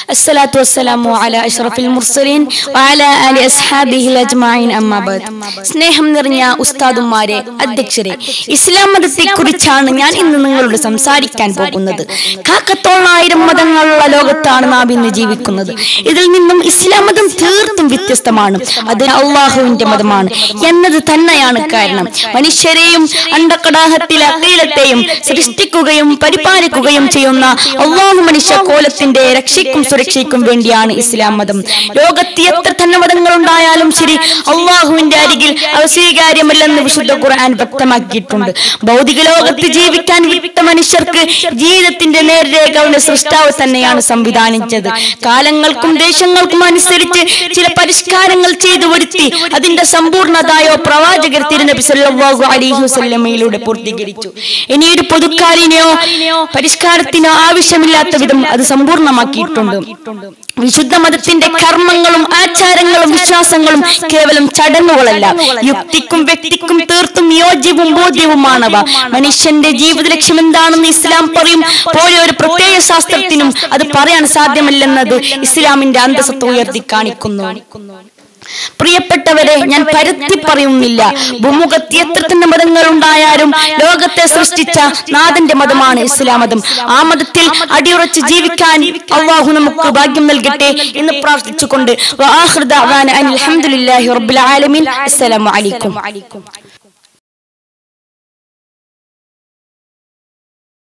അസ്സലാത്തു വസ്സലാമു അല അഷ്റഫിൽ മുർസലീൻ വഅല ആലി അസ്ഹാബിഹിൽ അജ്മഈൻ അമ്മാ ബഅദ് സ്നേഹം നിറഞ്ഞ ഉസ്താദുമാരെ അധ്യക്ഷരെ ഇസ്ലാം മതത്തെ കുറിച്ചാണ് ഞാൻ ഇന്ന് നിങ്ങളോട് സംസാരിക്കാൻ പോകുന്നത് കാക്കത്തോളായിരം മതങ്ങളുള്ള ലോകത്താണ് നാം ഇന്ന് ജീവിക്കുന്നത് ഇതിൽ നിന്നും ഇസ്ലാം മതം തീർത്തും വ്യത്യസ്തമാണ് അത് അള്ളാഹുവിന്റെ മതമാണ് എന്നത് തന്നെയാണ് കാരണം മനുഷ്യരെയും അണ്ടക്കടാഹത്തിലെ അഖീലത്തെയും സൃഷ്ടിക്കുകയും പരിപാലിക്കുകയും ചെയ്യുന്ന അള്ളാഹു മനുഷ്യ കോലത്തിന്റെ രക്ഷയ്ക്കും സുരക്ഷയ്ക്കും വേണ്ടിയാണ് ഇസ്ലാം മതം ലോകത്ത് എത്ര തന്നെ മതങ്ങൾ ഉണ്ടായാലും ശരി അള്ളാഹുവിന്റെ അരികിൽ അവ സ്വീകാര്യമല്ലെന്ന് വിശുദ്ധ ഖുർആൻ വ്യക്തമാക്കിയിട്ടുണ്ട് ഭൗതിക ലോകത്ത് ജീവിക്കാൻ വിട്ട മനുഷ്യർക്ക് ജീവിതത്തിന്റെ നേർരേഖ അവന്റെ സൃഷ്ടാവ് തന്നെയാണ് സംവിധാനിച്ചത് കാലങ്ങൾക്കും ദേശങ്ങൾക്കും അനുസരിച്ച് ചില പരിഷ്കാരങ്ങൾ ചെയ്തു വരുത്തി അതിന്റെ സമ്പൂർണതായോ പ്രവാചകർ തിരുനബി സല്ലല്ലാഹു അലൈഹി വസല്ലമയിലൂടെ പൂർത്തീകരിച്ചു ഇനിയൊരു പൊതുക്കാലിനെയോ പരിഷ്കാരത്തിനോ ആവശ്യമില്ലാത്ത വിധം അത് സമ്പൂർണ്ണമാക്കിയിട്ടുണ്ട് വിശുദ്ധ മതത്തിന്റെ കർമ്മങ്ങളും ആചാരങ്ങളും വിശ്വാസങ്ങളും കേവലം ചടങ്ങുകളല്ല യുക്തിക്കും വ്യക്തിക്കും തീർത്തും യോജ്യവും ബോധ്യവുമാണവ മനുഷ്യന്റെ ജീവിത ലക്ഷ്യം എന്താണെന്ന് ഇസ്ലാം പറയും പോലെ ഒരു പ്രത്യേക ശാസ്ത്രത്തിനും അത് പറയാൻ സാധ്യമല്ലെന്നത് ഇസ്ലാമിന്റെ അന്തസ്സത്ത് ഉയർത്തി കാണിക്കുന്നു പ്രിയപ്പെട്ടവരെ ഞാൻ പരത്തി പറയുന്നില്ല ഭൂമുഖത്ത് എത്ര തന്നെ മതങ്ങൾ ഉണ്ടായാലും ലോകത്തെ സൃഷ്ടിച്ച നാഥന്റെ മതമാണ് ഇസ്ലാം മതം ആ മതത്തിൽ അടിയുറച്ച് ജീവിക്കാൻ അള്ളാഹു നമുക്ക് ഭാഗ്യം നൽകട്ടെ എന്ന് പ്രാർത്ഥിച്ചുകൊണ്ട് വആഖിറു ദഅവാന അനിൽ ഹംദുലില്ലാഹി റബ്ബിൽ ആലമീൻ അസ്സലാമു അലൈക്കും